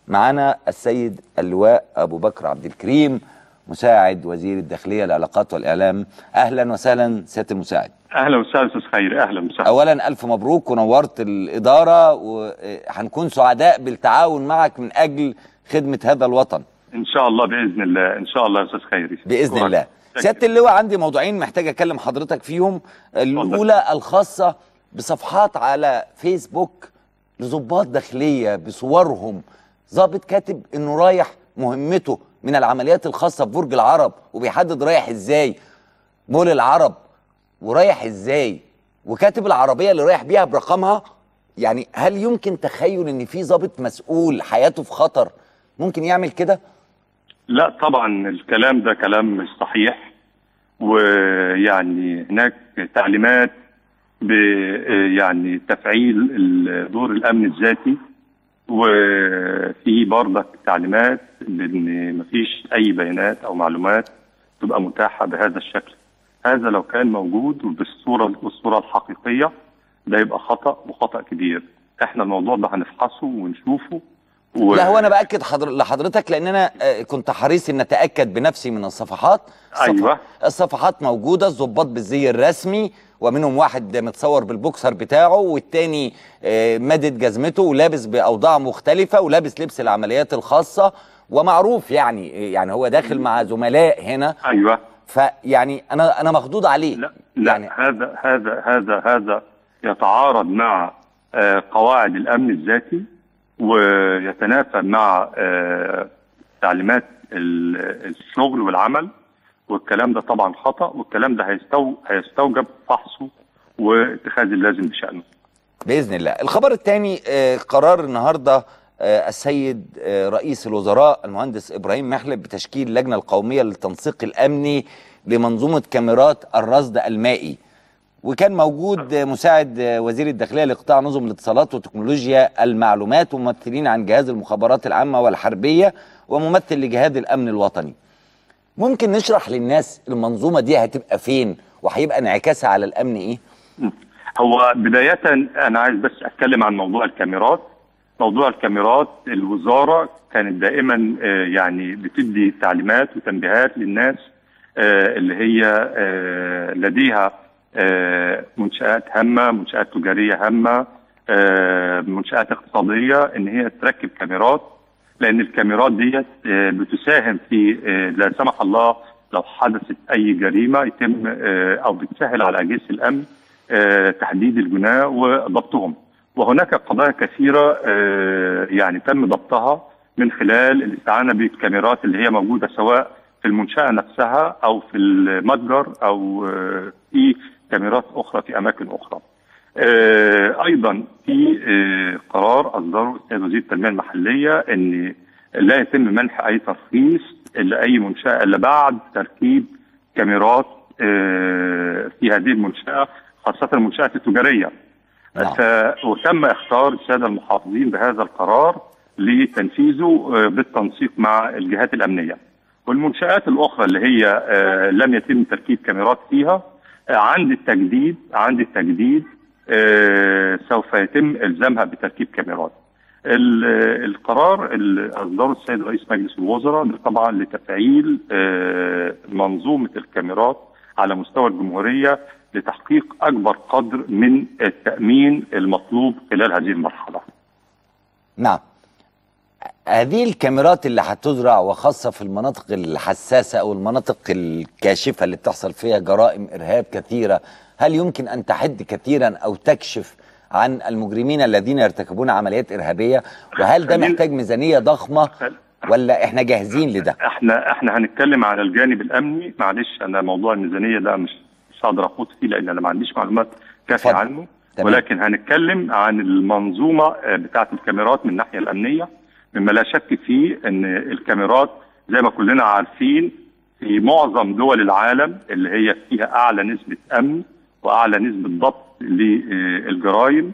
معنا السيد اللواء ابو بكر عبد الكريم مساعد وزير الداخليه للعلاقات والاعلام اهلا وسهلا سياده المساعد اهلا وسهلا استاذ خيري اهلا وسهلا اولا الف مبروك ونورت الاداره وهنكون سعداء بالتعاون معك من اجل خدمه هذا الوطن ان شاء الله باذن الله ان شاء الله يا استاذ خيري باذن الله سياده اللواء عندي موضوعين محتاج اكلم حضرتك فيهم الاولى الخاصه بصفحات على فيسبوك لضباط داخليه بصورهم ضابط كاتب انه رايح مهمته من العمليات الخاصه ببرج العرب وبيحدد رايح ازاي مول العرب ورايح ازاي وكاتب العربيه اللي رايح بيها برقمها يعني هل يمكن تخيل ان في ضابط مسؤول حياته في خطر ممكن يعمل كده لا طبعا الكلام ده كلام مش صحيح ويعني هناك تعليمات ب يعني تفعيل دور الامن الذاتي وفي برضك تعليمات بان مفيش اي بيانات او معلومات تبقى متاحه بهذا الشكل هذا لو كان موجود وبالصوره بالصوره الحقيقيه ده يبقى خطا وخطا كبير احنا الموضوع ده هنفحصه ونشوفه و... لا هو انا باكد حضر... لحضرتك لان انا كنت حريص ان اتاكد بنفسي من الصفحات الصف... ايوه الصفحات موجوده الضباط بالزي الرسمي ومنهم واحد متصور بالبوكسر بتاعه والتاني مدد جزمته ولابس باوضاع مختلفه ولابس لبس العمليات الخاصه ومعروف يعني يعني هو داخل مع زملاء هنا ايوه فيعني انا انا مخضوض عليه لا, لا يعني هذا هذا هذا هذا يتعارض مع قواعد الامن الذاتي ويتنافى مع تعليمات الشغل والعمل والكلام ده طبعا خطا والكلام ده هيستو... هيستوجب فحصه واتخاذ اللازم بشانه. باذن الله. الخبر الثاني قرار النهارده السيد رئيس الوزراء المهندس ابراهيم محلب بتشكيل اللجنه القوميه للتنسيق الامني لمنظومه كاميرات الرصد المائي. وكان موجود مساعد وزير الداخليه لقطاع نظم الاتصالات وتكنولوجيا المعلومات وممثلين عن جهاز المخابرات العامه والحربيه وممثل لجهاز الامن الوطني. ممكن نشرح للناس المنظومه دي هتبقى فين وهيبقى انعكاسها على الامن ايه؟ هو بدايه انا عايز بس اتكلم عن موضوع الكاميرات. موضوع الكاميرات الوزاره كانت دائما يعني بتدي تعليمات وتنبيهات للناس اللي هي لديها منشآت هامة منشآت تجارية هامة منشآت اقتصادية ان هي تركب كاميرات لان الكاميرات ديت بتساهم في لا سمح الله لو حدثت اي جريمة يتم او بتسهل على اجهزة الامن تحديد الجناة وضبطهم وهناك قضايا كثيرة يعني تم ضبطها من خلال الاستعانة بالكاميرات اللي هي موجودة سواء في المنشأة نفسها أو في المتجر أو في كاميرات أخرى في أماكن أخرى. أيضا في قرار أصدره السيد وزير التنمية المحلية أن لا يتم منح أي ترخيص لأي منشأة إلا بعد تركيب كاميرات في هذه المنشأة خاصة المنشآت التجارية. نعم. وتم اختار السادة المحافظين بهذا القرار لتنفيذه بالتنسيق مع الجهات الأمنية. والمنشآت الأخرى اللي هي آه لم يتم تركيب كاميرات فيها آه عند التجديد عند التجديد آه سوف يتم إلزامها بتركيب كاميرات. القرار اللي أصدره السيد رئيس مجلس الوزراء ده طبعا لتفعيل منظومة الكاميرات على مستوى الجمهورية لتحقيق أكبر قدر من التأمين المطلوب خلال هذه المرحلة. نعم. هذه الكاميرات اللي هتزرع وخاصة في المناطق الحساسة أو المناطق الكاشفة اللي بتحصل فيها جرائم إرهاب كثيرة هل يمكن أن تحد كثيرا أو تكشف عن المجرمين الذين يرتكبون عمليات إرهابية وهل ده محتاج ميزانية ضخمة ولا احنا جاهزين لده احنا احنا هنتكلم على الجانب الامني معلش انا موضوع الميزانيه ده مش مش هقدر اخوض فيه لان انا ما عنديش معلومات كافيه عنه تمام. ولكن هنتكلم عن المنظومه بتاعه الكاميرات من الناحيه الامنيه مما لا شك فيه ان الكاميرات زي ما كلنا عارفين في معظم دول العالم اللي هي فيها اعلى نسبه امن واعلى نسبه ضبط للجرائم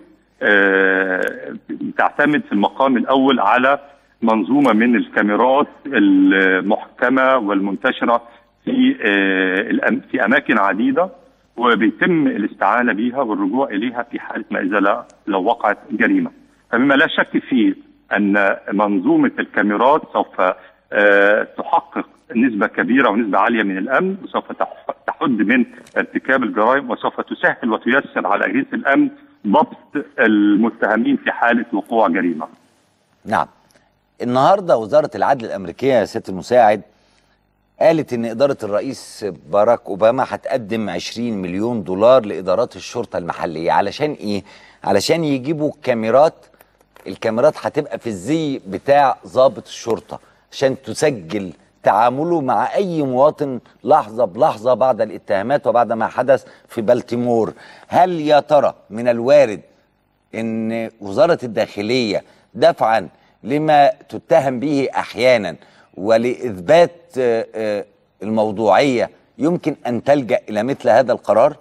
تعتمد في المقام الاول على منظومه من الكاميرات المحكمه والمنتشره في في اماكن عديده وبيتم الاستعانه بها والرجوع اليها في حاله ما اذا لو وقعت جريمه فمما لا شك فيه ان منظومه الكاميرات سوف آه، تحقق نسبه كبيره ونسبه عاليه من الامن وسوف تح- تحد من ارتكاب الجرائم وسوف تسهل وتيسر على اجهزه الامن ضبط المتهمين في حاله وقوع جريمه. نعم النهارده وزاره العدل الامريكيه يا سياده المساعد قالت ان اداره الرئيس باراك اوباما هتقدم 20 مليون دولار لادارات الشرطه المحليه علشان ايه علشان يجيبوا كاميرات الكاميرات هتبقى في الزي بتاع ضابط الشرطه عشان تسجل تعامله مع اي مواطن لحظه بلحظه بعد الاتهامات وبعد ما حدث في بالتيمور هل يا ترى من الوارد ان وزاره الداخليه دفعا لما تتهم به احيانا ولاثبات آه، آه، الموضوعيه يمكن ان تلجا الى مثل هذا القرار؟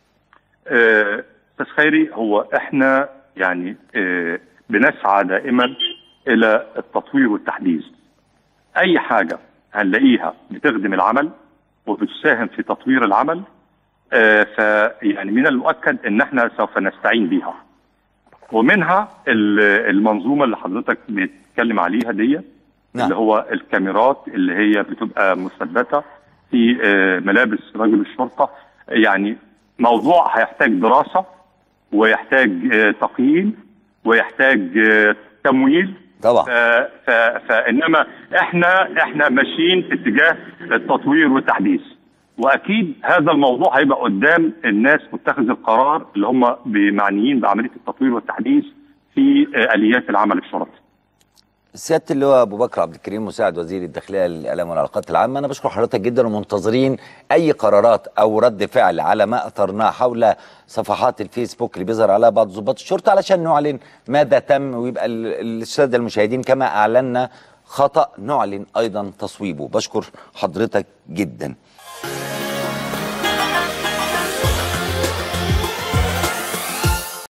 آه، استاذ خيري هو احنا يعني آه، بنسعى دائما الى التطوير والتحديث. اي حاجه هنلاقيها بتخدم العمل وبتساهم في تطوير العمل آه، فيعني من المؤكد ان احنا سوف نستعين بها. ومنها ال- المنظومه اللي حضرتك بتتكلم عليها دي نعم. اللي هو الكاميرات اللي هي بتبقى مثبته في آه، ملابس رجل الشرطه يعني موضوع هيحتاج دراسه ويحتاج آه، تقييم ويحتاج آه، تمويل طبعا ف... ف... فانما احنا احنا ماشيين في اتجاه التطوير والتحديث واكيد هذا الموضوع هيبقى قدام الناس متخذ القرار اللي هم معنيين بعمليه التطوير والتحديث في آه، اليات العمل الشرطي سياده اللواء ابو بكر عبد الكريم مساعد وزير الداخليه للاعلام والعلاقات العامه انا بشكر حضرتك جدا ومنتظرين اي قرارات او رد فعل على ما اثرناه حول صفحات الفيسبوك اللي بيظهر عليها بعض ضباط الشرطه علشان نعلن ماذا تم ويبقى ال- الساده المشاهدين كما اعلنا خطا نعلن ايضا تصويبه بشكر حضرتك جدا